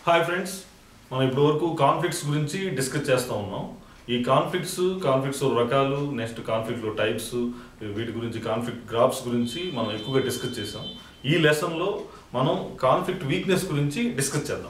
hi friends మనం ఇప్పటి వరకు కాన్ఫ్లిక్ట్స్ గురించి డిస్కస్ చేస్తూ ఉన్నాం ఈ కాన్ఫ్లిక్ట్స్ కాన్ఫ్లిక్ట్స్ రకాలు నెక్స్ట్ కాన్ఫ్లిక్ట్లో టైప్స్ వీటి గురించి కాన్ఫ్లిక్ట్ గ్రాఫ్స్ గురించి మనం ఎక్కువగా డిస్కస్ చేసాం ఈ లెసన్లో మనం కాన్ఫ్లిక్ట్ వీక్నెస్ గురించి డిస్కస్ చేద్దాం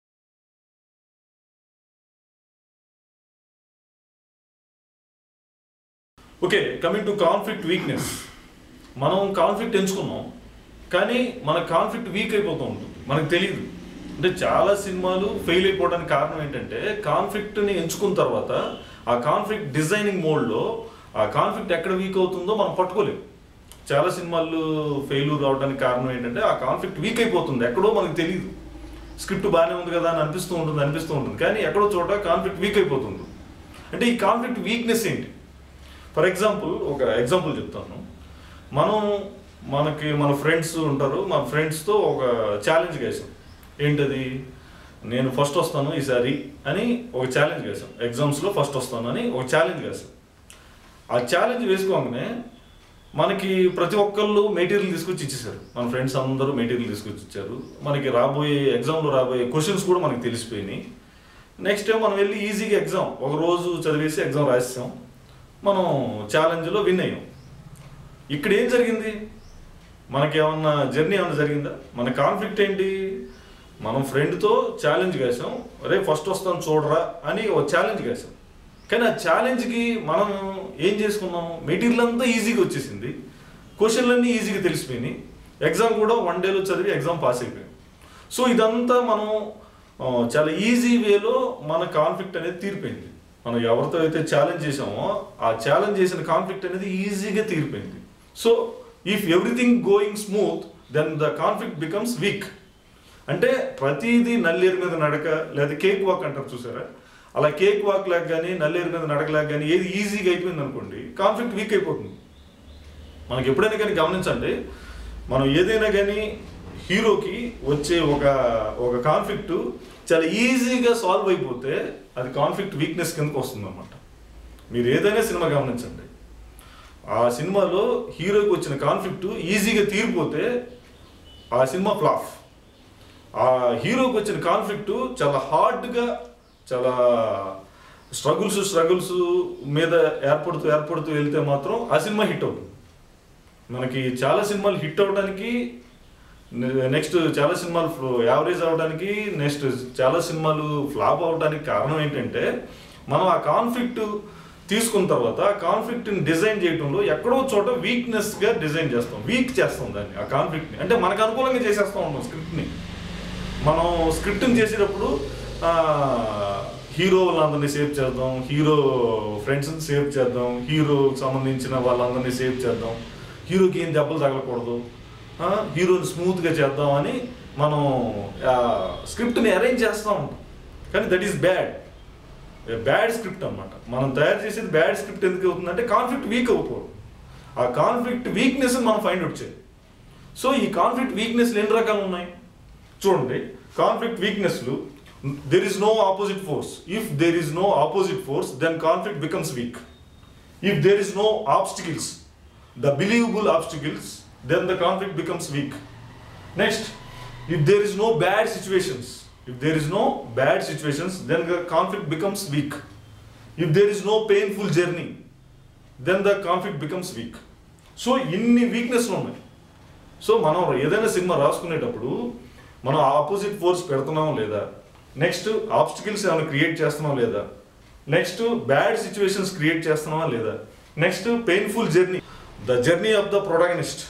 okay coming to conflict weakness మనం కాన్ఫ్లిక్ట్ ఎంచుకున్నాం కానీ మన కాన్ఫ్లిక్ట్ వీక్ అయిపోతూ ఉంటుంది మనకు తెలియదు అంటే చాలా సినిమాలు ఫెయిల్ అయిపోవడానికి కారణం ఏంటంటే కాన్ఫ్లిక్ట్ని ఎంచుకున్న తర్వాత ఆ కాన్ఫ్లిక్ట్ డిజైనింగ్ మోడ్లో ఆ కాన్ఫ్లిక్ట్ ఎక్కడ వీక్ అవుతుందో మనం పట్టుకోలేము చాలా సినిమాలు ఫెయిల్యూర్ అవడానికి కారణం ఏంటంటే ఆ కాన్ఫ్లిక్ట్ వీక్ అయిపోతుంది ఎక్కడో మనకు తెలియదు స్క్రిప్ట్ బాగానే ఉంది కదా అని అనిపిస్తూ ఉంటుంది అనిపిస్తూ ఉంటుంది కానీ ఎక్కడో చోట కాన్ఫ్లిక్ట్ వీక్ అయిపోతుంది అంటే ఈ కాన్ఫ్లిక్ట్ వీక్నెస్ ఏంటి ఫర్ ఎగ్జాంపుల్ ఒక ఎగ్జాంపుల్ చెప్తాను మనం మనకి మన ఫ్రెండ్స్ ఉంటారు మన ఫ్రెండ్స్తో ఒక ఛాలెంజ్ వేసాం ఏంటది నేను ఫస్ట్ వస్తాను ఈసారి అని ఒక ఛాలెంజ్ వేసాం ఎగ్జామ్స్లో ఫస్ట్ వస్తాను అని ఒక ఛాలెంజ్ వేసాం ఆ ఛాలెంజ్ వేసుకోగానే మనకి ప్రతి ఒక్కళ్ళు మెటీరియల్ తీసుకొచ్చి ఇచ్చేసారు మన ఫ్రెండ్స్ అందరూ మెటీరియల్ తీసుకొచ్చి ఇచ్చారు మనకి రాబోయే ఎగ్జామ్లో రాబోయే క్వశ్చన్స్ కూడా మనకి తెలిసిపోయినాయి నెక్స్ట్ టైం మనం వెళ్ళి ఈజీగా ఎగ్జామ్ ఒక రోజు చదివేసి ఎగ్జామ్ రాసేసాం మనం ఛాలెంజ్లో విన్ అయ్యాం ఇక్కడ ఏం జరిగింది మనకి ఏమన్నా జర్నీ ఏమన్నా జరిగిందా మన కాన్ఫ్లిక్ట్ ఏంటి మనం ఫ్రెండ్తో ఛాలెంజ్ వేసాం రే ఫస్ట్ వస్తాను చూడరా అని ఒక ఛాలెంజ్ వేసాం కానీ ఆ ఛాలెంజ్కి మనం ఏం చేసుకున్నాం మెటీరియల్ అంతా ఈజీగా వచ్చేసింది క్వశ్చన్లన్నీ ఈజీగా తెలిసిపోయినాయి ఎగ్జామ్ కూడా వన్ డేలో చదివి ఎగ్జామ్ పాస్ అయిపోయాం సో ఇదంతా మనం ఆ, చాలా ఈజీ వేలో మన కాన్ఫ్లిక్ట్ అనేది తీరిపోయింది మనం ఎవరితో అయితే ఛాలెంజ్ చేసామో ఆ ఛాలెంజ్ చేసిన కాన్ఫ్లిక్ట్ అనేది ఈజీగా తీరిపోయింది so if everything going smooth then the conflict becomes weak అంటే ప్రతిదీ నల్లేరు మీద నడక లేదా కేక్ వాక్ అంటారు చూసారా అలా కేక్ వాక్ లాగా కానీ నల్లేరు మీద నడకలాగా కానీ ఏది ఈజీగా అయిపోయింది అనుకోండి కాన్ఫ్లిక్ట్ వీక్ అయిపోతుంది మనకి ఎప్పుడైనా కానీ గమనించండి మనం ఏదైనా కానీ హీరోకి వచ్చే ఒక ఒక కాన్ఫ్లిక్ట్ చాలా ఈజీగా సాల్వ్ అయిపోతే అది కాన్ఫ్లిక్ట్ వీక్నెస్ కిందకు వస్తుంది అనమాట మీరు ఏదైనా సినిమా గమనించండి ఆ సినిమాలో హీరోకి వచ్చిన కాన్ఫ్లిక్ట్ ఈజీగా తీరిపోతే ఆ సినిమా ఫ్లాఫ్ ఆ హీరోకి వచ్చిన కాన్ఫ్లిక్ట్ చాలా హార్డ్గా చాలా స్ట్రగుల్స్ స్ట్రగుల్స్ మీద ఏర్పడుతూ ఏర్పడుతూ వెళ్తే మాత్రం ఆ సినిమా హిట్ అవుతుంది మనకి చాలా సినిమాలు హిట్ అవడానికి నెక్స్ట్ చాలా సినిమాలు యావరేజ్ అవడానికి నెక్స్ట్ చాలా సినిమాలు ఫ్లాప్ అవడానికి కారణం ఏంటంటే మనం ఆ కాన్ఫ్లిక్ట్ తీసుకున్న తర్వాత ఆ కాన్ఫ్లిక్ట్ని డిజైన్ చేయడంలో ఎక్కడో చోట వీక్నెస్గా డిజైన్ చేస్తాం వీక్ చేస్తాం దాన్ని ఆ కాన్ఫ్లిక్ట్ని అంటే మనకు అనుకూలంగా చేసేస్తూ ఉంటాం స్క్రిప్ట్ని మనం స్క్రిప్ట్ని చేసేటప్పుడు ఆ, హీరో వాళ్ళందరినీ సేవ్ చేద్దాం హీరో ఫ్రెండ్స్ని సేవ్ చేద్దాం హీరోకి సంబంధించిన వాళ్ళందరినీ సేవ్ చేద్దాం హీరోకి ఏం దెబ్బలు తగలకూడదు ఆ, హీరోని స్మూత్గా చేద్దాం అని మనం ఆ, స్క్రిప్ట్ని అరేంజ్ చేస్తూ ఉంటాం కానీ that is bad bad script అన్నమాట మనం తయారు చేసేది బ్యాడ్ స్క్రిప్ట్ ఎందుకు అవుతుందంటే కాన్ఫ్లిక్ట్ వీక్ అవుతుంది ఆ కాన్ఫ్లిక్ట్ వీక్నెస్ మనం ఫైండ్ అవుట్ చేయాలి సో ఈ కాన్ఫ్లిక్ట్ వీక్నెస్లు ఎన్ని రకాలు ఉన్నాయి చూడండి కాన్ఫ్లిక్ట్ వీక్నెస్లు there is no opposite force if there is no opposite force then conflict becomes weak if there is no obstacles the believable obstacles then the conflict becomes weak next if there is no bad situations if there is no bad situations then the conflict becomes weak if there is no painful journey then the conflict becomes weak so ఇన్ని వీక్నెస్లు ఉన్నాయి so మనం ఏదైనా cinema రాసుకునేటప్పుడు మనం opposite force పెడుతున్నాం లేదా next obstacles ఏమైనా create చేస్తున్నాం లేదా నెక్స్ట్ బ్యాడ్ సిచ్యువేషన్స్ క్రియేట్ చేస్తున్నామా లేదా next painful journey the journey of the protagonist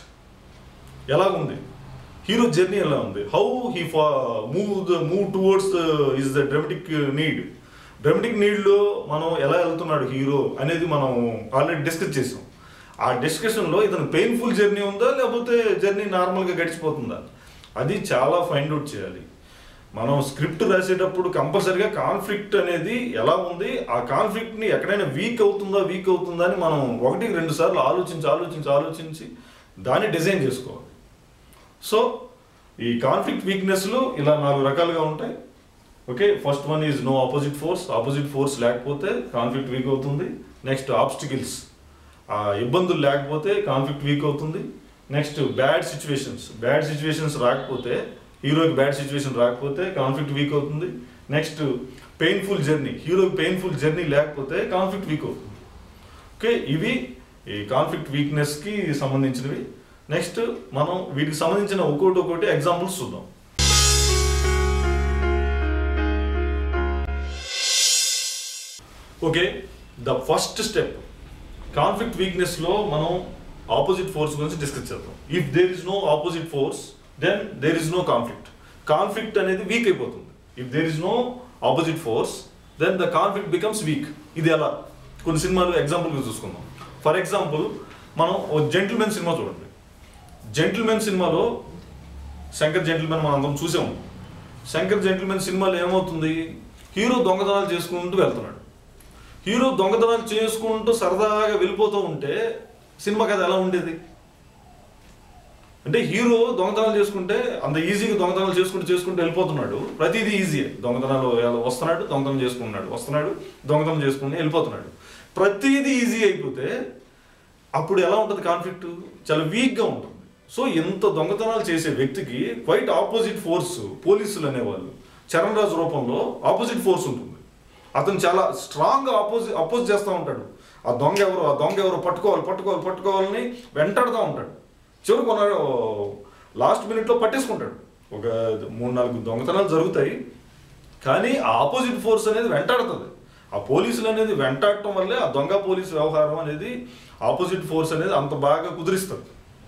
ఎలా ఉంది హీరో జర్నీ ఎలా ఉంది హౌ హీ ఫా move the move towards is the dramatic need dramatic నీడ్లో మనం ఎలా వెళ్తున్నాడు హీరో అనేది మనం ఆల్రెడీ డిస్కస్ చేసాం ఆ డిస్కషన్లో ఇతను పెయిన్ఫుల్ జర్నీ ఉందా లేకపోతే జర్నీ నార్మల్గా గడిచిపోతుందా అది చాలా ఫైండ్ అవుట్ చేయాలి మనం స్క్రిప్ట్ రాసేటప్పుడు కంపల్సరిగా కాన్ఫ్లిక్ట్ అనేది ఎలా ఉంది ఆ కాన్ఫ్లిక్ట్ని ఎక్కడైనా వీక్ అవుతుందా వీక్ అవుతుందా అని మనం ఒకటికి రెండు సార్లు ఆలోచించి ఆలోచించి ఆలోచించి దాన్ని డిజైన్ చేసుకోవాలి సో ఈ కాన్ఫ్లిక్ట్ వీక్నెస్లు ఇలా నాలుగు రకాలుగా ఉంటాయి okay first one is no opposite force opposite force లేకపోతే కాన్ఫ్లిక్ట్ వీక్ అవుతుంది నెక్స్ట్ ఆబ్స్టికల్స్ ఆ ఇబ్బందులు లేకపోతే కాన్ఫ్లిక్ట్ వీక్ అవుతుంది next bad situations bad situations రాకపోతే హీరోకి బ్యాడ్ సిచ్యువేషన్ రాకపోతే కాన్ఫ్లిక్ట్ వీక్ అవుతుంది నెక్స్ట్ పెయిన్ఫుల్ జర్నీ హీరోకి పెయిన్ఫుల్ జర్నీ లేకపోతే కాన్ఫ్లిక్ట్ వీక్ అవుతుంది ఓకే ఇవి ఈ కాన్ఫ్లిక్ట్ వీక్నెస్కి సంబంధించినవి నెక్స్ట్ మనం వీటికి సంబంధించిన ఒక్కోటి ఒక్కోటి ఎగ్జాంపుల్స్ చూద్దాం okay the first step conflict వీక్నెస్లో మనం ఆపోజిట్ ఫోర్స్ గురించి డిస్కస్ చేద్దాం if there is no opposite force then there is no conflict conflict అనేది వీక్ అయిపోతుంది if there is no opposite force then the conflict becomes weak ఇది ఎలా కొన్ని cinema ఎగ్జాంపుల్గా చూసుకుందాం ఫర్ ఎగ్జాంపుల్ మనం ఓ జెంటిల్మెన్ సినిమా చూడండి జెంటిల్మెన్ సినిమాలో శంకర్ జెంటిల్మెన్ మనం అందరం చూసాము శంకర్ జెంటిల్మెన్ సినిమాలో ఏమవుతుంది హీరో దొంగతనాలు చేసుకుంటూ వెళ్తున్నాడు హీరో దొంగతనాలు చేసుకుంటూ సరదాగా వెళ్ళిపోతూ ఉంటే సినిమా కథ ఎలా ఉండేది అంటే హీరో దొంగతనాలు చేసుకుంటే అంత ఈజీగా దొంగతనాలు చేసుకుంటూ చేసుకుంటూ వెళ్ళిపోతున్నాడు ప్రతిదీ ఈజీయే దొంగతనాలు ఎలా వస్తున్నాడు దొంగతనం చేసుకున్నాడు వస్తున్నాడు దొంగతనం చేసుకుని వెళ్ళిపోతున్నాడు ప్రతిదీ ఈజీ అయిపోతే అప్పుడు ఎలా ఉంటుంది కాన్ఫ్లిక్ట్ చాలా వీక్గా ఉంటుంది సో ఇంత దొంగతనాలు చేసే వ్యక్తికి క్వైట్ ఆపోజిట్ ఫోర్స్ పోలీసులు అనేవాళ్ళు చరణ్ రాజు రూపంలో ఆపోజిట్ ఫోర్స్ ఉంటుంది అతను చాలా స్ట్రాంగ్ అపోజ్ అపోజ్ చేస్తూ ఉంటాడు ఆ దొంగ ఎవరు ఆ దొంగ ఎవరు పట్టుకోవాలి పట్టుకోవాలి పట్టుకోవాలని వెంటాడుతూ ఉంటాడు చివరికి కొన్న లాస్ట్ మినిట్లో పట్టేసుకుంటాడు ఒక మూడు నాలుగు దొంగతనాలు జరుగుతాయి కానీ ఆ ఆపోజిట్ ఫోర్స్ అనేది వెంటాడుతుంది ఆ పోలీసులు అనేది వెంటాడటం వల్లే ఆ దొంగ పోలీసు వ్యవహారం అనేది ఆపోజిట్ ఫోర్స్ అనేది అంత బాగా కుదిరిస్తుంది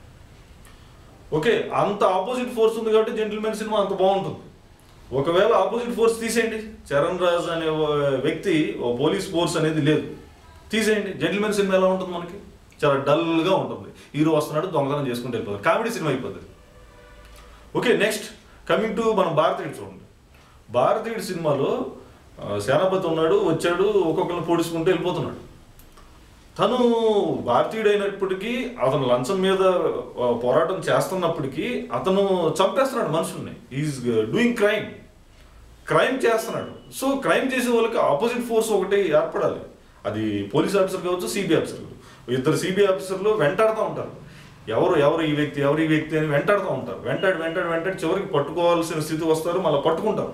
ఓకే అంత ఆపోజిట్ ఫోర్స్ ఉంది కాబట్టి జెంటిల్మెన్ సినిమా అంత బాగుంటుంది ఒకవేళ ఆపోజిట్ ఫోర్స్ తీసేయండి చరణ్ రాజ్ అనే ఓ వ్యక్తి ఓ పోలీస్ ఫోర్స్ అనేది లేదు తీసేయండి జెంటిల్మెన్ సినిమా ఎలా ఉంటుంది మనకి చాలా డల్గా ఉంటుంది హీరో వస్తున్నాడు దొంగతనం చేసుకుంటూ వెళ్ళిపోతారు కామెడీ సినిమా అయిపోతుంది ఓకే నెక్స్ట్ కమింగ్ టు మనం భారతీయుడు చూడండి భారతీయుడు సినిమాలో ఆ, సేనాపతి ఉన్నాడు వచ్చాడు ఒక్కొక్కరిని పొడుచుకుంటూ వెళ్ళిపోతున్నాడు తను భారతీయుడు అయినప్పటికీ అతను లంచం మీద ఆ, పోరాటం చేస్తున్నప్పటికీ అతను చంపేస్తున్నాడు మనుషుల్ని ఈజ్ డూయింగ్ క్రైమ్ క్రైమ్ చేస్తున్నాడు సో క్రైమ్ చేసే వాళ్ళకి ఆపోజిట్ ఫోర్స్ ఒకటి ఏర్పడాలి అది పోలీస్ ఆఫీసర్ కావచ్చు సిబిఐ ఆఫీసర్ కావచ్చు ఇద్దరు సిబిఐ ఆఫీసర్లు వెంటాడుతూ ఉంటారు ఎవరు ఎవరు ఈ వ్యక్తి ఎవరు ఈ వ్యక్తి అని వెంటాడుతూ ఉంటారు వెంటాడి వెంటాడి వెంటాడి చివరికి పట్టుకోవాల్సిన స్థితి వస్తారు మళ్ళీ పట్టుకుంటారు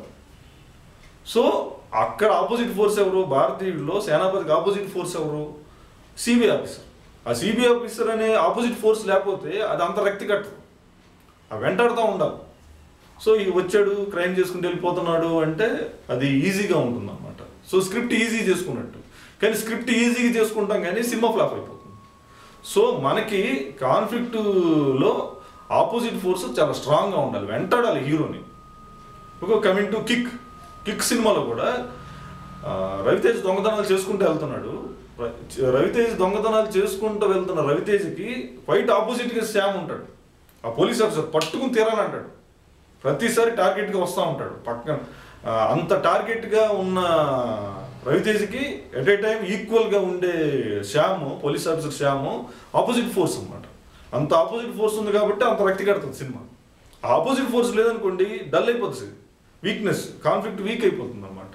సో అక్కడ ఆపోజిట్ ఫోర్స్ ఎవరు భారతీయుల్లో సేనాపతికి ఆపోజిట్ ఫోర్స్ ఎవరు సిబిఐ ఆఫీసర్ ఆ సిబిఐ ఆఫీసర్ అనే ఆపోజిట్ ఫోర్స్ లేకపోతే అది అంత రక్తి కట్టదు ఆ వెంటాడుతూ ఉండాలి సో ఈ వచ్చాడు క్రైమ్ చేసుకుంటూ వెళ్ళిపోతున్నాడు అంటే అది ఈజీగా ఉంటుంది అనమాట సో స్క్రిప్ట్ ఈజీ చేసుకున్నట్టు కానీ స్క్రిప్ట్ ఈజీగా చేసుకుంటాం కానీ సినిమా ఫ్లాప్ అయిపోతుంది సో మనకి కాన్ఫ్లిక్ట్లో ఆపోజిట్ ఫోర్స్ చాలా స్ట్రాంగ్గా ఉండాలి వెంటాడాలి హీరోని ఒక కమింగ్ టు కిక్ కిక్ సినిమాలో కూడా ఆ, రవితేజ్ దొంగతనాలు చేసుకుంటూ వెళ్తున్నాడు ర- రవితేజ్ దొంగతనాలు చేసుకుంటూ వెళ్తున్న రవితేజ్కి క్వైట్ ఆపోజిట్గా శ్యామ్ ఉంటాడు ఆ పోలీస్ ఆఫీసర్ పట్టుకుని తీరాలంటాడు ప్రతిసారి టార్గెట్గా వస్తూ ఉంటాడు పక్కన ఆ, అంత టార్గెట్గా ఉన్న రవితేజ్కి ఎట్ ఏ టైం ఈక్వల్గా ఉండే Shyam police officer Shyam opposite force అన్నమాట అంత ఆపోజిట్ ఫోర్స్ ఉంది కాబట్టి అంత రక్తి కడుతుంది సినిమా ఆ ఆపోజిట్ ఫోర్స్ లేదనుకోండి డల్ అయిపోతుంది వీక్నెస్ కాన్ఫ్లిక్ట్ వీక్ అయిపోతుంది అనమాట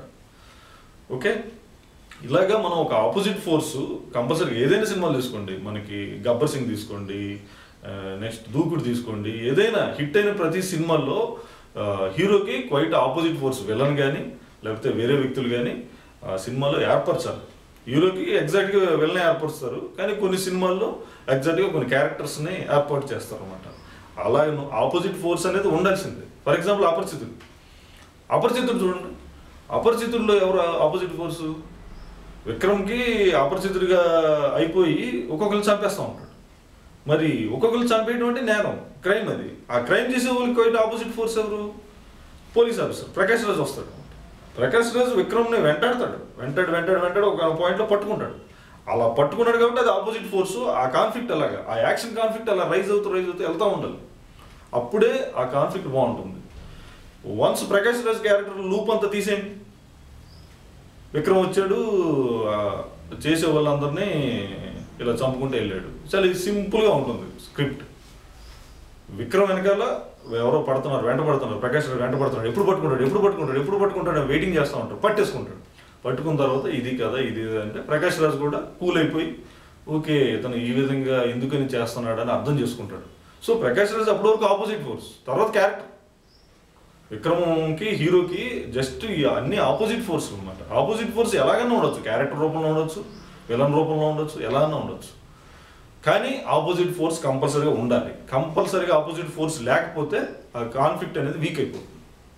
ఓకే ఇలాగా మనం ఒక ఆపోజిట్ ఫోర్స్ కంపల్సరీ ఏదైనా సినిమాలు తీసుకోండి మనకి గబ్బర్ సింగ్ తీసుకోండి నెక్స్ట్ దూకుడు తీసుకోండి ఏదైనా హిట్ అయిన ప్రతి సినిమాల్లో ఆ, హీరోకి క్వైట్ ఆపోజిట్ ఫోర్స్ విలన్ కానీ లేకపోతే వేరే వ్యక్తులు కానీ ఆ సినిమాలో ఏర్పరచాలి హీరోకి ఎగ్జాక్ట్గా విలన్ ఏర్పరుస్తారు కానీ కొన్ని సినిమాల్లో ఎగ్జాక్ట్గా కొన్ని క్యారెక్టర్స్ని ఏర్పాటు చేస్తారు అనమాట అలా ఆపోజిట్ ఫోర్స్ అనేది ఉండాల్సిందే ఫర్ ఎగ్జాంపుల్ అపరిచితుడు అపరిచితుడు చూడండి అపరిచితుల్లో ఎవరు ఆపోజిట్ ఫోర్స్ విక్రమ్కి అపరిచితుడిగా అయిపోయి ఒక్కొక్కరిని చంపేస్తూ ఉంటాడు మరి ఒక్కొక్కరు చంపేయడం అంటే నేరం క్రైమ్ అది ఆ క్రైమ్ చేసే వాళ్ళకి అయితే ఆపోజిట్ ఫోర్స్ ఎవరు పోలీస్ ఆఫీసర్ ప్రకాష్ రాజ్ వస్తాడు ప్రకాష్ రాజ్ విక్రమ్ని వెంటాడతాడు వెంటాడు వెంటాడు వెంటాడు ఒక పాయింట్లో పట్టుకుంటాడు అలా పట్టుకున్నాడు కాబట్టి అది ఆపోజిట్ ఫోర్స్ ఆ కాన్ఫ్లిక్ట్ అలాగా ఆ యాక్షన్ కాన్ఫ్లిక్ట్ అలా రైజ్ అవుతూ రైజ్ అవుతూ వెళ్తూ ఉండాలి అప్పుడే ఆ కాన్ఫ్లిక్ట్ బాగుంటుంది once Prakash Raj character loop అంతా తీసేయండి విక్రమ్ వచ్చాడు ఆ, చేసే వాళ్ళందరినీ ఇలా చంపుకుంటూ వెళ్ళాడు చాలా ఇది సింపుల్గా ఉంటుంది స్క్రిప్ట్ విక్రమ్ వెనకాల ఎవరో పడుతున్నారు వెంట పడుతున్నారు ప్రకాష్ రాజ్ వెంట పడుతున్నాడు ఎప్పుడు పట్టుకుంటాడు ఎప్పుడు పట్టుకుంటాడు ఎప్పుడు పట్టుకుంటాడు అని వెయిటింగ్ చేస్తూ ఉంటాడు పట్టేసుకుంటాడు పట్టుకున్న తర్వాత ఇది కదా ఇది ఇది అంటే ప్రకాష్ రాజ్ కూడా కూల్ అయిపోయి ఓకే ఇతను ఈ విధంగా ఎందుకని చేస్తున్నాడు అని అర్థం చేసుకుంటాడు సో ప్రకాష్ రాజ్ అప్పటి వరకు ఆపోజిట్ ఫోర్స్ తర్వాత క్యారెక్టర్ విక్రమంకి హీరోకి జస్ట్ అన్ని ఆపోజిట్ ఫోర్స్ అనమాట ఆపోజిట్ ఫోర్స్ ఎలాగైనా ఉండొచ్చు క్యారెక్టర్ రూపంలో ఉండొచ్చు విలన్ రూపంలో ఉండొచ్చు ఎలాగైనా ఉండొచ్చు కానీ ఆపోజిట్ ఫోర్స్ కంపల్సరీగా ఉండాలి కంపల్సరీగా ఆపోజిట్ ఫోర్స్ లేకపోతే ఆ కాన్ఫ్లిక్ట్ అనేది వీక్ అయిపోతుంది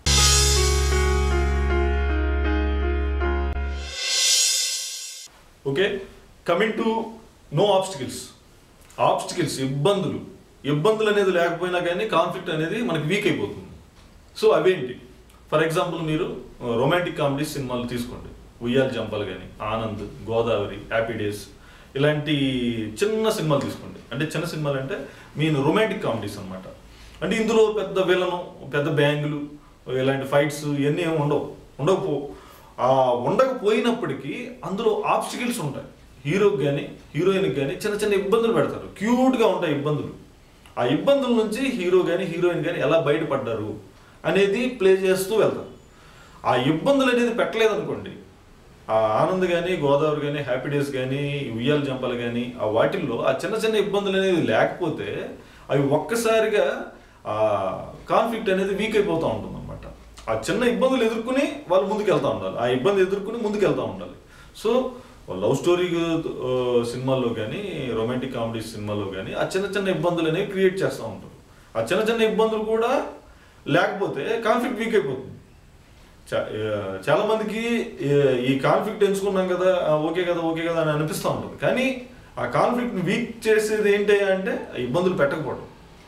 okay coming to no obstacles obstacles ఇబ్బందులు ఇబ్బందులు అనేది లేకపోయినా కానీ కాన్ఫ్లిక్ట్ అనేది మనకి వీక్ అయిపోతుంది సో అవేంటి ఫర్ ఎగ్జాంపుల్ మీరు రొమాంటిక్ కామెడీ సినిమాలు తీసుకోండి ఉయ్యాల జంపలు కానీ ఆనంద్ గోదావరి హ్యాపీ డేస్ ఇలాంటి చిన్న సినిమాలు తీసుకోండి అంటే చిన్న సినిమాలు అంటే మీన్ రొమాంటిక్ కామెడీస్ అన్నమాట అంటే ఇందులో పెద్ద విలను పెద్ద బ్యాంగులు ఇలాంటి ఫైట్స్ ఇవన్నీ ఏమి ఉండవు ఉండకపో ఆ ఉండకపోయినప్పటికీ అందులో ఆబ్స్టికల్స్ ఉంటాయి హీరోకి కానీ హీరోయిన్కి కానీ చిన్న చిన్న ఇబ్బందులు పెడతారు క్యూట్గా ఉంటాయి ఇబ్బందులు ఆ ఇబ్బందుల నుంచి హీరో కానీ హీరోయిన్ కానీ ఎలా బయటపడ్డారు అనేది ప్లే చేస్తూ వెళ్తారు ఆ ఇబ్బందులు అనేది పెట్టలేదు అనుకోండి ఆ ఆనంద్ కానీ గోదావరి కానీ హ్యాపీ డేస్ కానీ ఉయ్యాల జంపలు కానీ ఆ వాటిల్లో ఆ చిన్న చిన్న ఇబ్బందులు అనేది లేకపోతే అవి ఒక్కసారిగా ఆ కాన్ఫ్లిక్ట్ అనేది వీక్ అయిపోతూ ఉంటుంది అనమాట ఆ చిన్న ఇబ్బందులు ఎదుర్కొని వాళ్ళు ముందుకు వెళ్తూ ఉండాలి ఆ ఇబ్బంది ఎదుర్కొని ముందుకు వెళ్తూ ఉండాలి సో లవ్ స్టోరీ ఆ, సినిమాల్లో కానీ రొమాంటిక్ కామెడీ సినిమాల్లో కానీ ఆ చిన్న చిన్న ఇబ్బందులు అనేవి క్రియేట్ చేస్తూ ఉంటారు ఆ చిన్న చిన్న ఇబ్బందులు కూడా లేకపోతే కాన్ఫ్లిక్ట్ వీక్ అయిపోతుంది చా- ఆ, చాలా మందికి ఈ- ఈ కాన్ఫ్లిక్ట్ ఎంచుకున్నాం కదా ఆ, ఓకే కదా ఓకే కదా అని అనిపిస్తూ ఉంటుంది కానీ ఆ కాన్ఫ్లిక్ట్ వీక్ చేసేది ఏంటి అంటే ఆ ఇబ్బందులు పెట్టకపోవడం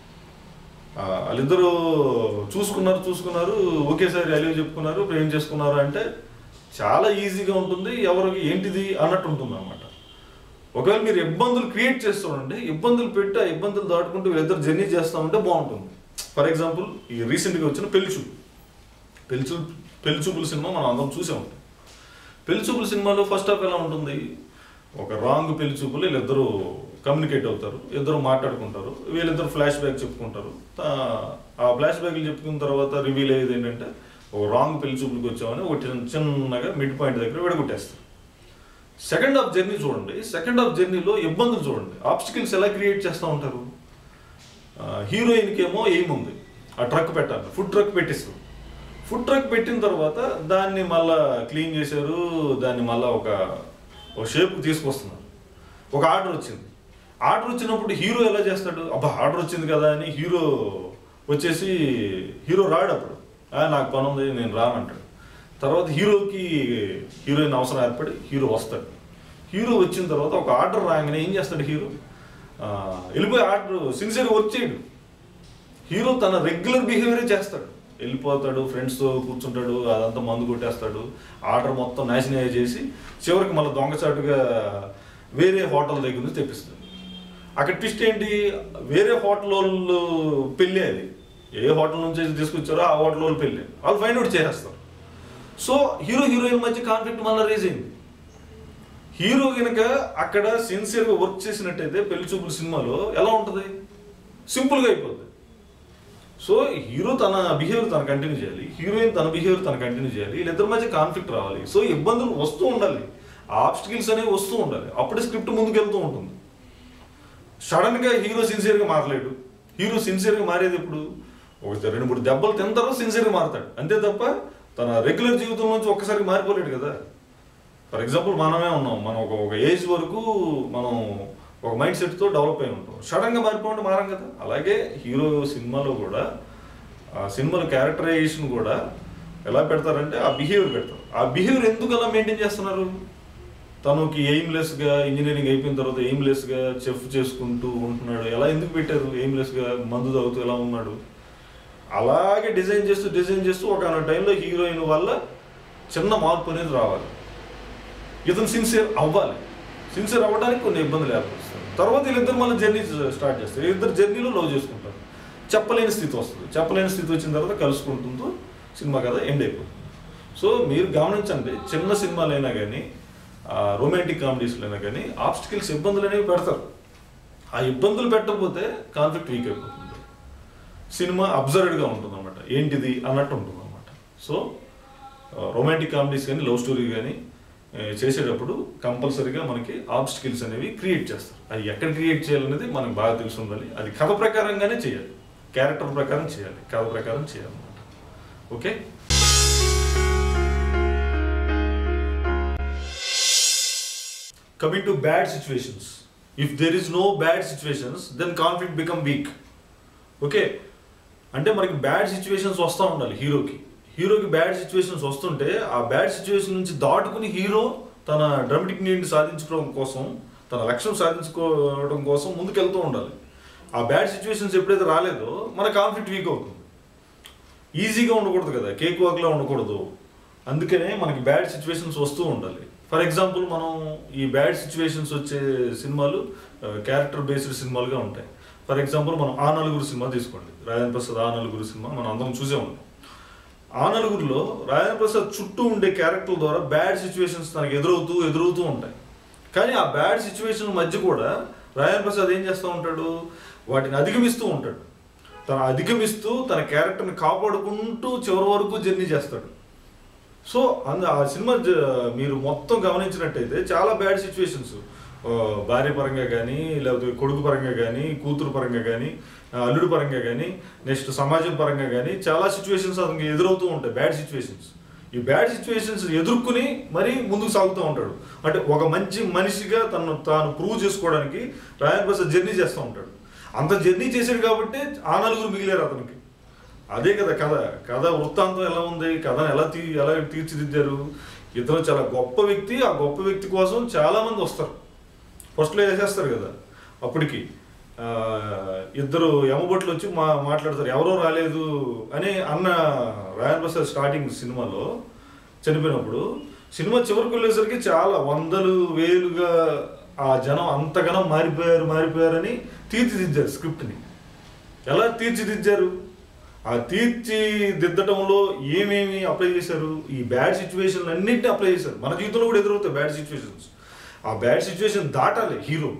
ఆ, వాళ్ళిద్దరూ చూసుకున్నారు చూసుకున్నారు ఒకేసారి అలివ్ చెప్పుకున్నారు ప్రేమ చేసుకున్నారు అంటే చాలా ఈజీగా ఉంటుంది ఎవరికి ఏంటిది అన్నట్టు ఉంటుంది అనమాట ఒకవేళ మీరు ఇబ్బందులు క్రియేట్ చేస్తూ ఉండండి ఇబ్బందులు పెట్టి ఆ ఇబ్బందులు దాటుకుంటూ వీళ్ళిద్దరు జర్నీ చేస్తూ ఉంటే బాగుంటుంది ఫర్ ఎగ్జాంపుల్ ఈ రీసెంట్గా వచ్చిన పెళ్లిచూపు పెళ్లిచూ పెళ్లిచూపుల సినిమా మనం అందరం చూసే ఉంటాం పెళ్లిచూపుల సినిమాలో ఫస్ట్ హాఫ్ ఎలా ఉంటుంది ఒక రాంగ్ పెళ్లిచూపులు వీళ్ళిద్దరూ కమ్యూనికేట్ అవుతారు ఇద్దరు మాట్లాడుకుంటారు వీళ్ళిద్దరు ఫ్లాష్ బ్యాక్ చెప్పుకుంటారు ఆ- ఆ ఫ్లాష్ బ్యాక్లు చెప్పుకున్న తర్వాత రివీల్ అయ్యేది ఏంటంటే ఒక రాంగ్ పెళ్లి చూపులకు వచ్చామని ఒక చిన్న- చిన్నగా మిడ్ పాయింట్ దగ్గర విడగొట్టేస్తారు సెకండ్ హాఫ్ జర్నీ చూడండి సెకండ్ హాఫ్ జర్నీలో ఇబ్బందులు చూడండి ఆబ్స్టికల్స్ ఎలా క్రియేట్ చేస్తూ ఉంటారు హీరోయిన్కి ఏమో ఎయిమ్ ఉంది ఆ ట్రక్ పెట్టాలి ఫుడ్ ట్రక్ పెట్టిస్తారు ఫుడ్ ట్రక్ పెట్టిన తర్వాత దాన్ని మళ్ళా క్లీన్ చేశారు దాన్ని మళ్ళా ఒక ఒక షేప్ తీసుకొస్తున్నారు ఒక ఆర్డర్ వచ్చింది ఆర్డర్ వచ్చినప్పుడు హీరో ఎలా చేస్తాడు అబ్బా ఆర్డర్ వచ్చింది కదా అని హీరో వచ్చేసి హీరో రాడు అప్పుడు "ఆ, నాకు పని ఉంది నేను రానంటాడు తర్వాత హీరోకి హీరోయిన్ అవసరం ఏర్పడి హీరో వస్తాడు హీరో వచ్చిన తర్వాత ఒక ఆర్డర్ రాగానే ఏం చేస్తాడు హీరో ఆ, వెళ్ళిపోయి ఆర్డర్ సిన్సియర్గా వర్క్ చేయడు హీరో తన రెగ్యులర్ బిహేవియరే చేస్తాడు వెళ్ళిపోతాడు ఫ్రెండ్స్తో కూర్చుంటాడు అదంతా మందు కొట్టేస్తాడు ఆర్డర్ మొత్తం నాశనం చేసి చివరికి మళ్ళీ దొంగచాటుగా వేరే హోటల్ దగ్గర నుంచి తెప్పిస్తాడు అక్కడ ట్విస్ట్ ఏంటి వేరే హోటల్ వాళ్ళు పెళ్ళి అది ఏ హోటల్ నుంచి అయితే తీసుకొచ్చారో ఆ హోటల్ వాళ్ళు పెళ్ళి వాళ్ళు ఫైండ్ అవుట్ చేసేస్తారు సో హీరో హీరోయిన్ మధ్య కాన్ఫ్లిక్ట్ మళ్ళీ రేజ్ అయింది హీరో కనుక అక్కడ సిన్సియర్గా వర్క్ చేసినట్టయితే పెళ్లి చూపుల సినిమాలో ఎలా ఉంటుంది సింపుల్గా అయిపోద్ది సో హీరో తన బిహేవియర్ తన కంటిన్యూ చేయాలి హీరోయిన్ తన బిహేవియర్ తన కంటిన్యూ చేయాలి వీళ్ళిద్దరి మధ్య కాన్ఫ్లిక్ట్ రావాలి సో ఇబ్బందులు వస్తూ ఉండాలి ఆబ్స్టికల్స్ అనేవి వస్తూ ఉండాలి అప్పుడే స్క్రిప్ట్ ముందుకు వెళ్తూ ఉంటుంది సడన్ గా హీరో సిన్సియర్గా మారలేడు హీరో సిన్సియర్గా మారేది ఎప్పుడు ఒక రెండు మూడు దెబ్బలు తిన్న తర్వాత సిన్సియర్గా మారతాడు అంతే తప్ప తన రెగ్యులర్ జీవితం నుంచి ఒక్కసారి మారిపోలేడు కదా ఫర్ ఎగ్జాంపుల్ మనమే ఉన్నాం మనం ఒక ఒక ఏజ్ వరకు మనం ఒక మైండ్ సెట్తో డెవలప్ అయి ఉంటాం సడన్గా మారిపోతే మారం కదా అలాగే హీరో సినిమాలో కూడా ఆ సినిమాలో క్యారెక్టరైజేషన్ కూడా ఎలా పెడతారంటే ఆ బిహేవియర్ పెడతారు ఆ బిహేవియర్ ఎందుకు అలా మెయింటైన్ చేస్తున్నారు తనకి ఎయిమ్లెస్గా ఇంజనీరింగ్ అయిపోయిన తర్వాత ఎయిమ్లెస్గా చెఫ్ చేసుకుంటూ ఉంటున్నాడు ఎలా ఎందుకు పెట్టారు ఎయిమ్లెస్గా మందు తాగుతూ ఎలా ఉన్నాడు అలాగే డిజైన్ చేస్తూ డిజైన్ చేస్తూ ఒక టైంలో హీరోయిన్ వల్ల చిన్న మార్పు అనేది రావాలి ఇతను సిన్సియర్ అవ్వాలి సిన్సియర్ అవ్వడానికి కొన్ని ఇబ్బందులు ఏర్పరుస్తారు తర్వాత వీళ్ళిద్దరు మళ్ళీ జర్నీ స్టార్ట్ చేస్తారు ఇద్దరు జర్నీలో లవ్ చేసుకుంటారు చెప్పలేని స్థితి వస్తుంది చెప్పలేని స్థితి వచ్చిన తర్వాత కలుసుకుంటుందో సినిమా కథ ఎండ్ అయిపోతుంది సో మీరు గమనించండి చిన్న సినిమాలైనా కానీ రొమాంటిక్ కామెడీస్లైనా కానీ ఆబ్స్టికల్స్ ఇబ్బందులు అనేవి పెడతారు ఆ ఇబ్బందులు పెట్టకపోతే కాన్ఫ్లిక్ట్ వీక్ అయిపోతుంది సినిమా అబ్జర్వ్డ్గా ఉంటుంది అనమాట ఏంటిది అన్నట్టు ఉంటుంది అనమాట సో రొమాంటిక్ కామెడీస్ కానీ లవ్ స్టోరీ కానీ చేసేటప్పుడు కంపల్సరీగా మనకి ఆబ్స్టికల్స్ అనేవి క్రియేట్ చేస్తారు అది ఎక్కడ క్రియేట్ చేయాలనేది మనకు బాగా తెలిసి ఉండాలి అది కథ ప్రకారంగానే చేయాలి క్యారెక్టర్ ప్రకారం చేయాలి కథ ప్రకారం చేయాలన్నమాట okay coming to bad situations if there is no bad situations then conflict become weak okay అంటే మనకి బ్యాడ్ సిచ్యువేషన్స్ వస్తూ ఉండాలి హీరోకి హీరోకి బ్యాడ్ సిచ్యువేషన్స్ వస్తుంటే ఆ బ్యాడ్ సిచ్యువేషన్ నుంచి దాటుకుని హీరో తన డ్రమటిక్ నీడ్ని సాధించుకోవడం కోసం తన లక్ష్యం సాధించుకోవడం కోసం ముందుకెళ్తూ ఉండాలి ఆ బ్యాడ్ సిచ్యువేషన్స్ ఎప్పుడైతే రాలేదో మన కాన్ఫ్లిక్ట్ వీక్ అవుతుంది ఈజీగా ఉండకూడదు కదా కేక్ వాక్లా ఉండకూడదు అందుకనే మనకి బ్యాడ్ సిచ్యువేషన్స్ వస్తూ ఉండాలి ఫర్ ఎగ్జాంపుల్ మనం ఈ బ్యాడ్ సిచ్యువేషన్స్ వచ్చే సినిమాలు క్యారెక్టర్ బేస్డ్ సినిమాలుగా ఉంటాయి ఫర్ ఎగ్జాంపుల్ మనం ఆ నలుగురు సినిమా తీసుకోండి రాజేంద్ర ప్రసాద్ ఆ నలుగురు సినిమా మనం అందరం చూసే ఉంటాం ఆ నలుగురిలో రాజేంద్ర ప్రసాద్ చుట్టూ ఉండే క్యారెక్టర్ ద్వారా బ్యాడ్ సిచ్యువేషన్స్ తనకు ఎదురవుతూ ఎదురవుతూ ఉంటాయి కానీ ఆ బ్యాడ్ సిచ్యువేషన్ మధ్య కూడా రాజేంద్ర ప్రసాద్ ఏం చేస్తూ ఉంటాడు వాటిని అధిగమిస్తూ ఉంటాడు తన అధిగమిస్తూ తన క్యారెక్టర్ని కాపాడుకుంటూ చివరి వరకు జర్నీ చేస్తాడు సో అందు ఆ సినిమా జ- మీరు మొత్తం గమనించినట్టయితే చాలా బ్యాడ్ సిచ్యువేషన్స్ భార్య పరంగా కానీ లేకపోతే కొడుకు పరంగా కానీ కూతురు పరంగా కానీ అల్లుడు పరంగా కానీ నెక్స్ట్ సమాజం పరంగా కానీ చాలా సిచ్యువేషన్స్ అతనికి ఎదురవుతూ ఉంటాయి బ్యాడ్ సిచ్యువేషన్స్ ఈ బ్యాడ్ సిచ్యువేషన్స్ ఎదుర్కొని మరీ ముందుకు సాగుతూ ఉంటాడు అంటే ఒక మంచి మనిషిగా తను తాను ప్రూవ్ చేసుకోవడానికి రాయన్ ప్రసాద్ జర్నీ చేస్తూ ఉంటాడు అంత జర్నీ చేశాడు కాబట్టి ఆ నలుగురు మిగిలారు అతనికి అదే కదా కథ కథ వృత్తాంతం ఎలా ఉంది కథను ఎలా తీ ఎలా తీర్చిదిద్దారు ఇతను చాలా గొప్ప వ్యక్తి ఆ గొప్ప వ్యక్తి కోసం చాలా మంది వస్తారు ఫస్ట్లో వేసేస్తారు కదా అప్పటికి ఆ, ఇద్దరు యమబొట్లు వచ్చి మా మాట్లాడతారు ఎవరో రాలేదు అని అన్న రాయన్ ప్రసాద్ స్టార్టింగ్ సినిమాలో చనిపోయినప్పుడు సినిమా చివరికి వెళ్ళేసరికి చాలా వందలు వేలుగా ఆ జనం అంతగానో మారిపోయారు మారిపోయారని తీర్చిదిద్దారు స్క్రిప్ట్ని ఎలా తీర్చిదిద్దారు ఆ తీర్చిదిద్దటంలో ఏమేమి అప్లై చేశారు ఈ బ్యాడ్ సిచ్యువేషన్ అన్నింటినీ అప్లై చేశారు మన జీవితంలో కూడా ఎదురవుతాయి బ్యాడ్ సిచ్యువేషన్స్ ఆ బ్యాడ్ సిచ్యువేషన్ దాటాలి హీరో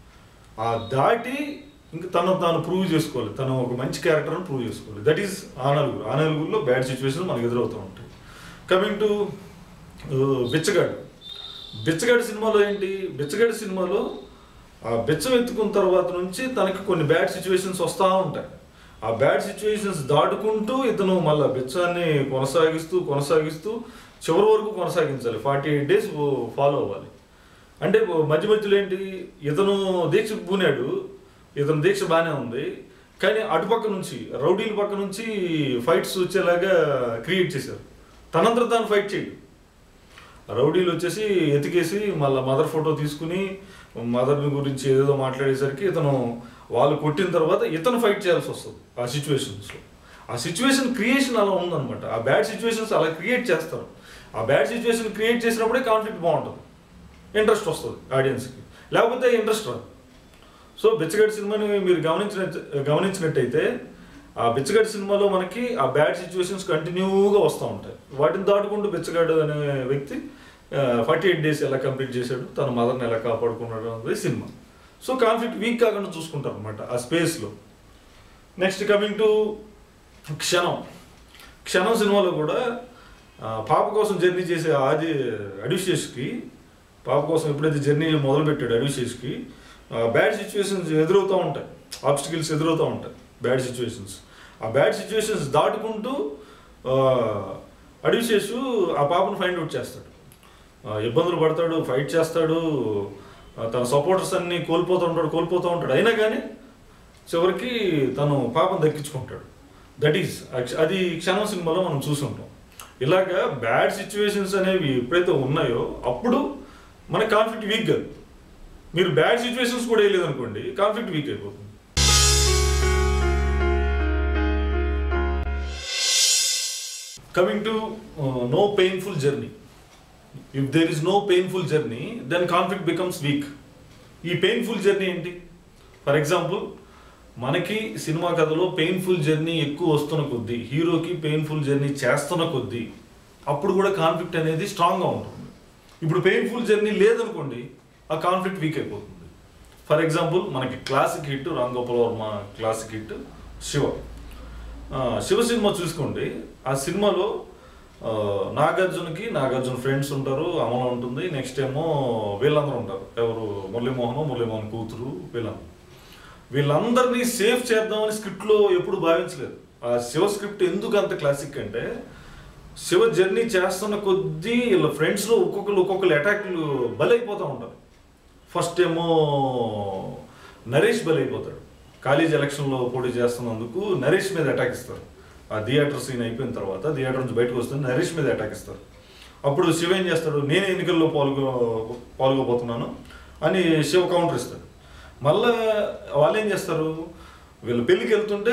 ఆ దాటి ఇంకా తను తాను ప్రూవ్ చేసుకోవాలి తను ఒక మంచి క్యారెక్టర్ని ప్రూవ్ చేసుకోవాలి దట్ ఈస్ ఆ నలుగురు ఆ నలుగురిలో బ్యాడ్ సిచ్యువేషన్ మనకు ఎదురవుతూ ఉంటాయి కమింగ్ టు బిచ్చగాడు బిచ్చగాడి సినిమాలో ఏంటి బిచ్చగాడి సినిమాలో ఆ బిచ్చం ఎత్తుకున్న తర్వాత నుంచి తనకి కొన్ని బ్యాడ్ సిచ్యువేషన్స్ వస్తూ ఉంటాయి ఆ బ్యాడ్ సిచ్యువేషన్స్ దాటుకుంటూ ఇతను మళ్ళీ బిచ్చాన్ని కొనసాగిస్తూ కొనసాగిస్తూ చివరి వరకు కొనసాగించాలి ఫార్టీ ఎయిట్ డేస్ ఫాలో అవ్వాలి అంటే మధ్య మధ్యలో ఏంటి ఇతను దీక్ష పూనాడు ఇతను దీక్ష బాగానే ఉంది కానీ అటుపక్క నుంచి రౌడీల పక్క నుంచి ఫైట్స్ వచ్చేలాగా క్రియేట్ చేశారు తనంతట తాను ఫైట్ చేయడు రౌడీలు వచ్చేసి ఎతికేసి మళ్ళీ మదర్ ఫోటో తీసుకుని మదర్ గురించి ఏదేదో మాట్లాడేసరికి ఇతను వాళ్ళు కొట్టిన తర్వాత ఇతను ఫైట్ చేయాల్సి వస్తుంది ఆ సిచ్యువేషన్స్లో ఆ సిచ్యువేషన్ క్రియేషన్ అలా ఉందన్నమాట ఆ బ్యాడ్ సిచ్యువేషన్స్ అలా క్రియేట్ చేస్తారు ఆ బ్యాడ్ సిచ్యువేషన్ క్రియేట్ చేసినప్పుడే కాన్ఫ్లిక్ట్ బాగుంటుంది ఇంట్రెస్ట్ వస్తుంది ఆడియన్స్కి లేకపోతే ఇంట్రెస్ట్ రాదు సో బిచ్చగడి సినిమాని మీరు గమనించిన గమనించినట్టయితే ఆ బిచ్చగడి సినిమాలో మనకి ఆ బ్యాడ్ సిచ్యువేషన్స్ కంటిన్యూగా వస్తూ ఉంటాయి వాటిని దాటుకుంటూ బిచ్చగాడు అనే వ్యక్తి ఫార్టీ ఎయిట్ డేస్ ఎలా కంప్లీట్ చేశాడు తన మదర్ని ఎలా కాపాడుకున్నాడు అనేది సినిమా సో కాన్ఫ్లిక్ట్ వీక్ కాకుండా చూసుకుంటారు అనమాట ఆ స్పేస్లో నెక్స్ట్ కమింగ్ టు క్షణం క్షణం సినిమాలో కూడా ఆ, పాప కోసం జర్నీ చేసే ఆది అడివిశేష్కి పాప కోసం ఎప్పుడైతే జర్నీ మొదలుపెట్టాడు అడివిశేష్కి బ్యాడ్ సిచ్యువేషన్స్ ఎదురవుతూ ఉంటాయి ఆబ్స్టికల్స్ ఎదురవుతూ ఉంటాయి బ్యాడ్ సిచ్యువేషన్స్ ఆ బ్యాడ్ సిచ్యువేషన్స్ దాటుకుంటూ అడివిశేషు ఆ పాపను ఫైండ్ అవుట్ చేస్తాడు ఆ, ఇబ్బందులు పడతాడు ఫైట్ చేస్తాడు ఆ, తన సపోర్టర్స్ అన్ని కోల్పోతూ ఉంటాడు కోల్పోతూ ఉంటాడు అయినా కానీ చివరికి తను పాపం దక్కించుకుంటాడు దట్ ఈస్ అది క్షణం సినిమాలో మనం చూసుంటాం ఇలాగా బ్యాడ్ సిచ్యువేషన్స్ అనేవి ఎప్పుడైతే ఉన్నాయో అప్పుడు మన కాన్ఫ్లిక్ట్ వీక్ కాదు మీరు బ్యాడ్ సిచ్యువేషన్స్ కూడా వేయలేదు అనుకోండి కాన్ఫ్లిక్ట్ వీక్ అయిపోతుంది coming to no painful journey if there is no painful journey then conflict becomes weak ఈ పెయిన్ఫుల్ జర్నీ ఏంటి ఫర్ ఎగ్జాంపుల్ మనకి సినిమా కథలో పెయిన్ఫుల్ జర్నీ ఎక్కువ వస్తున్న కొద్దీ హీరోకి పెయిన్ఫుల్ జర్నీ చేస్తున్న కొద్దీ అప్పుడు కూడా కాన్ఫ్లిక్ట్ అనేది స్ట్రాంగ్గా ఉంటుంది ఇప్పుడు పెయిన్ఫుల్ జర్నీ లేదనుకోండి ఆ కాన్ఫ్లిక్ట్ వీక్ అయిపోతుంది ఫర్ ఎగ్జాంపుల్ మనకి classic hit Ram Gopal Varma classic hit Shiva ఆ, శివ సినిమా చూసుకోండి ఆ సినిమాలో ఆ, నాగార్జునకి నాగార్జున ఫ్రెండ్స్ ఉంటారు అమల ఉంటుంది నెక్స్ట్ ఏమో వీళ్ళందరూ ఉంటారు ఎవరు మురళీమోహన్ మురళీమోహన్ కూతురు వీళ్ళందరూ వీళ్ళందరినీ సేఫ్ చేద్దామని స్క్రిప్ట్లో ఎప్పుడు భావించలేదు ఆ శివ స్క్రిప్ట్ ఎందుకు అంత క్లాసిక్ అంటే శివ జర్నీ చేస్తున్న కొద్దీ వీళ్ళ ఫ్రెండ్స్లో ఒక్కొక్కరు ఒక్కొక్కరు అటాక్లు బలైపోతూ ఉంటారు ఫస్ట్ ఏమో నరేష్ బలైపోతాడు కాలేజ్ ఎలక్షన్లో పోటీ చేస్తున్నందుకు నరేష్ మీద అటాక్ ఇస్తారు ఆ థియేటర్ సీన్ అయిపోయిన తర్వాత థియేటర్ నుంచి బయటకు వస్తుంది నరేష్ మీద అటాక్ ఇస్తారు అప్పుడు శివ ఏం చేస్తాడు నేను ఎన్నికల్లో పాల్గొ పాల్గొబోతున్నాను అని శివ కౌంటర్ ఇస్తాడు మళ్ళా వాళ్ళు ఏం చేస్తారు వీళ్ళు పెళ్ళికి వెళ్తుంటే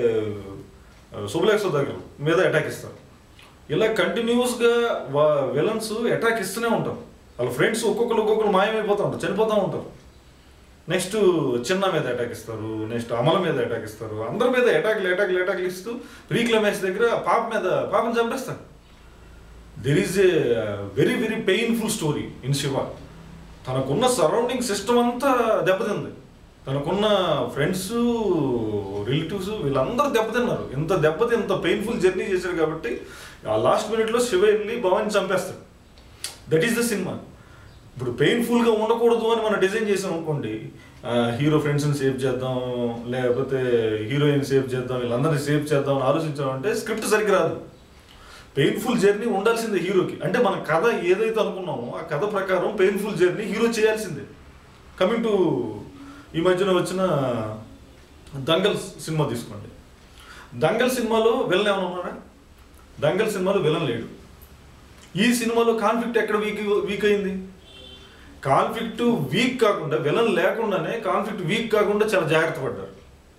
శుభలేఖ దగ్గర మీద అటాక్ ఇస్తారు ఇలా కంటిన్యూస్గా వా విలన్స్ అటాక్ ఇస్తూనే ఉంటారు వాళ్ళ ఫ్రెండ్స్ ఒక్కొక్కరు ఒక్కొక్కరు మాయమైపోతూ ఉంటారు చనిపోతూ ఉంటారు నెక్స్ట్ చిన్న మీద అటాక్ ఇస్తారు నెక్స్ట్ అమల మీద అటాక్ ఇస్తారు అందరి మీద అటాక్లు అటాక్లు అటాక్లు ఇస్తూ ప్రీ క్లైమాక్స్ దగ్గర పాప మీద పాపని చంపేస్తారు there is a very very painful story in Shiva తనకున్న సరౌండింగ్ సిస్టమ్ అంతా దెబ్బతింది తనకున్న ఫ్రెండ్స్ రిలేటివ్స్ వీళ్ళందరూ దెబ్బతిన్నారు ఇంత దెబ్బతి ఇంత పెయిన్ఫుల్ జర్నీ చేశారు కాబట్టి ఆ లాస్ట్ మినిట్లో శివ వెళ్ళి భవాని చంపేస్తాడు దట్ ఈస్ ద సినిమా ఇప్పుడు పెయిన్ఫుల్గా ఉండకూడదు అని మనం డిజైన్ చేసాం అనుకోండి హీరో ఫ్రెండ్స్ని సేవ్ చేద్దాం లేకపోతే హీరోయిన్ సేవ్ చేద్దాం వీళ్ళందరినీ సేవ్ చేద్దాం అని ఆలోచించామంటే స్క్రిప్ట్ సరిగ్గా రాదు పెయిన్ఫుల్ జర్నీ ఉండాల్సిందే హీరోకి అంటే మన కథ ఏదైతే అనుకున్నామో ఆ కథ ప్రకారం పెయిన్ఫుల్ జర్నీ హీరో చేయాల్సిందే కమింగ్ టు ఈ మధ్యన వచ్చిన దంగల్ సినిమా తీసుకోండి దంగల్ సినిమాలో విలన్ ఏమైనా ఉన్నాడా దంగల్ సినిమాలో విలన్ లేడు ఈ సినిమాలో కాన్ఫ్లిక్ట్ ఎక్కడ వీక్ వీక్ అయింది కాన్ఫ్లిక్ట్ వీక్ కాకుండా విలన్ లేకుండానే కాన్ఫ్లిక్ట్ వీక్ కాకుండా చాలా జాగ్రత్త పడ్డారు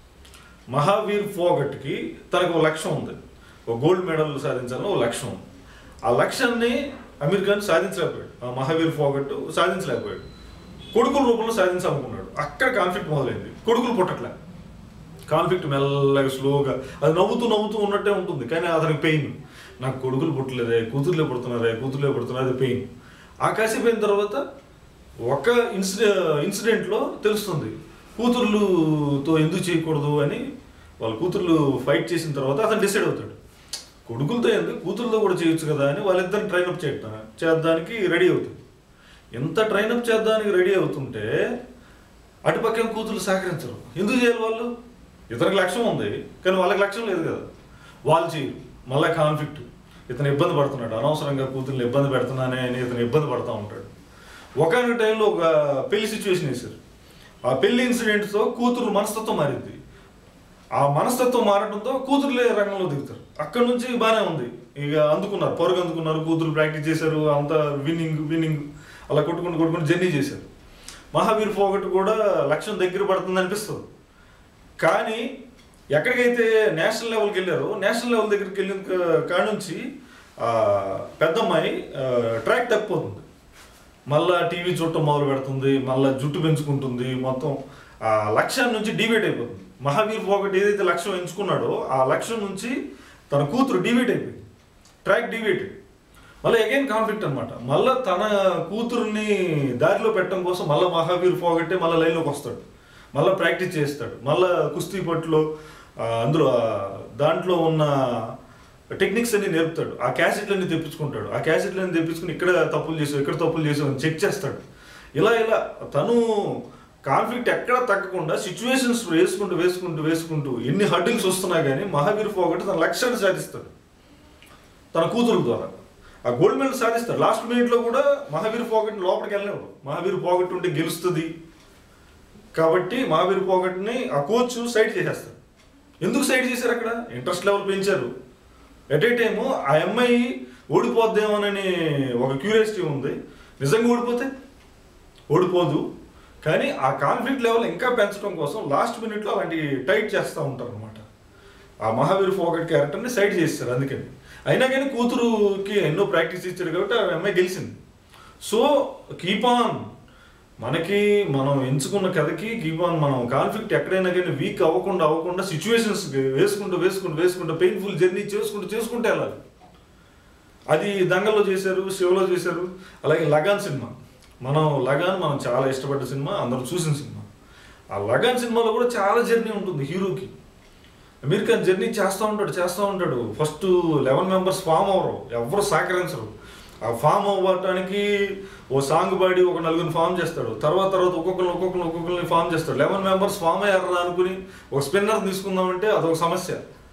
మహావీర్ ఫోగట్కి తనకు ఒక లక్ష్యం ఉంది ఒక గోల్డ్ మెడల్ సాధించాలని ఒక లక్ష్యం ఉంది ఆ లక్ష్యాన్ని అమీర్ ఖాన్ సాధించలేకపోయాడు ఆ మహావీర్ ఫోగట్ సాధించలేకపోయాడు కొడుకుల రూపంలో సాధించాలనుకున్నాడు అక్కడ కాన్ఫ్లిక్ట్ మొదలైంది కొడుకులు పుట్టట్లే కాన్ఫ్లిక్ట్ మెల్లగా స్లోగా అది నవ్వుతూ నవ్వుతూ ఉన్నట్టే ఉంటుంది కానీ అతనికి పెయిన్ నాకు కొడుకులు పుట్టలేదే కూతుర్లే పుడుతున్నారే కూతుర్లే పుడుతున్నారు అది పెయిన్ ఆ కాసిపోయిన తర్వాత ఒక ఇన్సిడె ఇన్సిడెంట్లో తెలుస్తుంది కూతుర్లుతో ఎందుకు చేయకూడదు అని వాళ్ళ కూతుర్లు ఫైట్ చేసిన తర్వాత అతను డిసైడ్ అవుతాడు కొడుకులతో ఎందుకు కూతురుతో కూడా చేయొచ్చు కదా అని వాళ్ళిద్దరిని ట్రైనప్ చేయటం చేద్దానికి రెడీ అవుతుంది ఎంత ట్రైనప్ చేద్దానికి రెడీ అవుతుంటే అటుపక్కన కూతురు సహకరించరు ఎందుకు చేయాలి వాళ్ళు ఇతనికి లక్ష్యం ఉంది కానీ వాళ్ళకి లక్ష్యం లేదు కదా వాళ్ళు చేయరు మళ్ళీ కాన్ఫ్లిక్ట్ ఇతను ఇబ్బంది పడుతున్నాడు అనవసరంగా కూతుర్ని ఇబ్బంది పెడుతున్నానే అని ఇతను ఇబ్బంది పడుతూ ఉంటాడు ఒకనొక టైంలో ఒక పెళ్లి సిచ్యువేషన్ వేశారు ఆ పెళ్లి ఇన్సిడెంట్తో కూతురు మనస్తత్వం మారింది ఆ మనస్తత్వం మారడంతో కూతురులే రంగంలో దిగుతారు అక్కడ నుంచి బాగానే ఉంది ఇక అందుకున్నారు పరుగు అందుకున్నారు కూతురు ప్రాక్టీస్ చేశారు అంతా విన్నింగ్ విన్నింగ్ అలా కొట్టుకుంటూ కొట్టుకుంటూ జర్నీ చేశారు మహావీర్ ఫోగట్ కూడా లక్ష్యం దగ్గర పడుతుంది అనిపిస్తుంది కానీ ఎక్కడికైతే నేషనల్ లెవెల్కి వెళ్ళారో నేషనల్ లెవెల్ దగ్గరికి వెళ్ళిన కా- కాడ నుంచి ఆ, పెద్దమ్మాయి ఆ, ట్రాక్ తప్పిపోతుంది మళ్ళా టీవీ చూడటం మొదలు పెడుతుంది మళ్ళా జుట్టు పెంచుకుంటుంది మొత్తం ఆ లక్ష్యం నుంచి డివేట్ అయిపోతుంది మహావీర్ ఫోగట్ ఏదైతే లక్ష్యం ఎంచుకున్నాడో ఆ లక్ష్యం నుంచి తన కూతురు డివేట్ అయిపోయింది ట్రాక్ డివేట్ మళ్ళీ అగైన్ కాన్ఫ్లిక్ట్ అనమాట మళ్ళీ తన కూతురుని దారిలో పెట్టడం కోసం మళ్ళీ మహావీర్ ఫోగట్టే మళ్ళీ లైన్లోకి వస్తాడు మళ్ళీ ప్రాక్టీస్ చేస్తాడు మళ్ళీ కుస్తీ పట్టులో ఆ, అందులో ఆ, దాంట్లో ఉన్న టెక్నిక్స్ అన్ని నేర్పుతాడు ఆ క్యాసెట్లన్నీ తెప్పించుకుంటాడు ఆ క్యాసెట్లన్నీ తెప్పించుకుని ఇక్కడ తప్పులు చేసావు ఇక్కడ తప్పులు చేసావు అని చెక్ చేస్తాడు ఇలా ఇలా తను కాన్ఫ్లిక్ట్ ఎక్కడ తగ్గకుండా సిచ్యువేషన్స్ వేసుకుంటూ వేసుకుంటూ వేసుకుంటూ ఎన్ని హడ్డిల్స్ వస్తున్నా కానీ మహావీర్ ఫోగట్ తన లక్ష్యాన్ని సాధిస్తాడు తన కూతురు ద్వారా ఆ గోల్డ్ మెడల్ సాధిస్తారు లాస్ట్ మినిట్లో కూడా మహావీర్ పోగట్ లోపలికి వెళ్ళలేవు మహావీర్ పోగట్ ఉంటే గెలుస్తుంది కాబట్టి మహావీర్ పోగట్ని ఆ కోచ్ సైడ్ చేసేస్తారు ఎందుకు సైడ్ చేశారు అక్కడ ఇంట్రెస్ట్ లెవెల్ పెంచారు ఎట్ ఏ టైము ఆ అమ్మాయి ఓడిపోద్దేమోనని ఒక క్యూరియాసిటీ ఉంది నిజంగా ఓడిపోతే ఓడిపోదు కానీ ఆ కాన్ఫ్లిక్ట్ లెవెల్ ఇంకా పెంచడం కోసం లాస్ట్ మినిట్లో అలాంటి టైట్ చేస్తూ ఉంటారు అనమాట ఆ మహావీర్ ఫోగట్ క్యారెక్టర్ని సైడ్ చేస్తారు అందుకని అయినా కానీ కూతురుకి ఎన్నో ప్రాక్టీస్ ఇచ్చారు కాబట్టి ఆ అమ్మాయి గెలిచింది సో కీప్ ఆన్ మనకి మనం ఎంచుకున్న కథకి కీప్ ఆన్ మనం కాన్ఫ్లిక్ట్ ఎక్కడైనా కానీ వీక్ అవ్వకుండా అవ్వకుండా సిచ్యువేషన్స్ వేసుకుంటూ వేసుకుంటూ వేసుకుంటూ పెయిన్ఫుల్ జర్నీ చేసుకుంటూ చేసుకుంటూ వెళ్ళాలి అది దంగల్లో చేశారు శివలో చేశారు అలాగే లగాన్ సినిమా మనం లగాన్ మనం చాలా ఇష్టపడ్డ సినిమా అందరూ చూసిన సినిమా ఆ లగాన్ సినిమాలో కూడా చాలా జర్నీ ఉంటుంది హీరోకి అమీర్ ఖాన్ జర్నీ చేస్తూ ఉంటాడు చేస్తూ ఉంటాడు ఫస్ట్ లెవెన్ మెంబర్స్ ఫామ్ అవ్వరు ఎవరు సహకరించరు ఆ ఫామ్ అవ్వటానికి ఓ సాంగ్ పాడి ఒక నలుగురిని ఫామ్ చేస్తాడు తర్వాత తర్వాత ఒక్కొక్కరిని ఒక్కొక్కరిని ఒక్కొక్కరిని ఫామ్ చేస్తాడు లెవెన్ మెంబర్స్ ఫామ్ అయ్యారా అనుకుని ఒక స్పిన్నర్ తీసుకుందామంటే అదొక సమస్య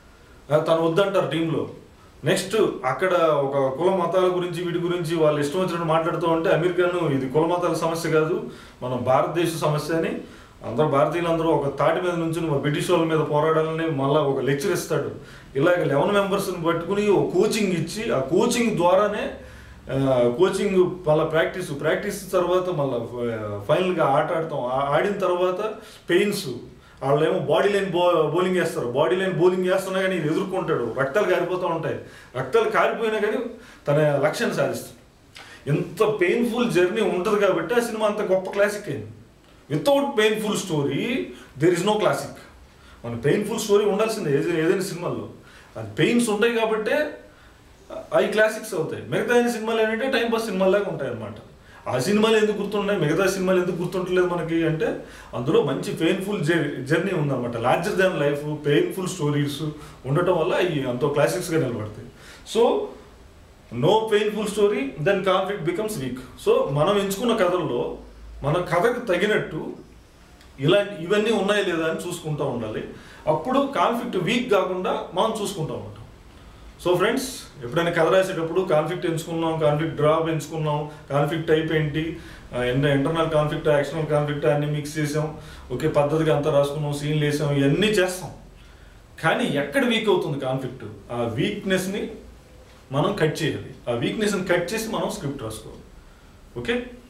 ఆ, తను వద్దంటారు టీంలో నెక్స్ట్ అక్కడ ఒక కుల మతాల గురించి వీటి గురించి వాళ్ళు ఇష్టం వచ్చినట్టు మాట్లాడుతూ ఉంటే అమెరికాను ఇది కుల మతాల సమస్య కాదు మన భారతదేశ సమస్య అని అందరూ భారతీయులందరూ ఒక తాటి మీద నుంచి బ్రిటిష్ వాళ్ళ మీద పోరాడాలని మళ్ళీ ఒక లెక్చర్ ఇస్తాడు ఇలాగ లెవెన్ మెంబర్స్ని పట్టుకుని ఒక కోచింగ్ ఇచ్చి ఆ కోచింగ్ ద్వారానే ఆ, కోచింగ్ మళ్ళీ ప్రాక్టీస్ ప్రాక్టీస్ తర్వాత మళ్ళీ ఫైనల్గా ఆట ఆడతాం ఆ- ఆడిన తర్వాత పెయిన్స్ వాళ్ళేమో బాడీ లైన్ బో బౌలింగ్ వేస్తారు బాడీ లైన్ బౌలింగ్ చేస్తున్నా కానీ ఇది ఎదుర్కొంటాడు రక్తాలు కారిపోతూ ఉంటాయి రక్తాలు కారిపోయినా కానీ తన లక్ష్యాన్ని సాధిస్తాడు ఎంత పెయిన్ఫుల్ జర్నీ ఉంటుంది కాబట్టి ఆ సినిమా అంత గొప్ప క్లాసిక్ అయింది without painful story there is no classic మన పెయిన్ఫుల్ స్టోరీ ఉండాల్సిందే ఏది- ఏదైనా సినిమాల్లో అది పెయిన్స్ ఉంటాయి కాబట్టే అవి క్లాసిక్స్ అవుతాయి మిగతా అయిన సినిమాలు ఏంటంటే టైం పాస్ సినిమాలాగా ఉంటాయి అన్నమాట ఆ సినిమాలు ఎందుకు గుర్తున్నాయి మిగతా సినిమాలు ఎందుకు గుర్తుంటలేదు మనకి అంటే అందులో మంచి పెయిన్ఫుల్ జర్నీ ఉందన్నమాట larger than life painful stories ఉండటం వల్ల అవి అంతో క్లాసిక్స్గా నిలబడతాయి so no painful story then conflict becomes weak so మనం ఎంచుకున్న కథల్లో మన కథకు తగినట్టు ఇలాంటి ఇవన్నీ ఉన్నాయా లేదా అని చూసుకుంటూ ఉండాలి అప్పుడు కాన్ఫ్లిక్ట్ వీక్ కాకుండా మనం చూసుకుంటూ ఉంటాం సో ఫ్రెండ్స్ ఎప్పుడైనా కథ రాసేటప్పుడు కాన్ఫ్లిక్ట్ ఎంచుకున్నాం కాన్ఫ్లిక్ట్ డ్రాప్ ఎంచుకున్నాం కాన్ఫ్లిక్ట్ టైప్ ఏంటి ఇంటర్నల్ కాన్ఫ్లిక్ట్ యాక్షనల్ కాన్ఫ్లిక్ట్ అన్ని మిక్స్ చేసాం ఓకే పద్ధతిగా అంతా రాసుకున్నాం సీన్లు వేసాం ఇవన్నీ చేస్తాం కానీ ఎక్కడ వీక్ అవుతుంది కాన్ఫ్లిక్ట్ ఆ వీక్నెస్ని మనం కట్ చేయాలి ఆ వీక్నెస్ని కట్ చేసి మనం స్క్రిప్ట్ రాసుకోవాలి ఓకే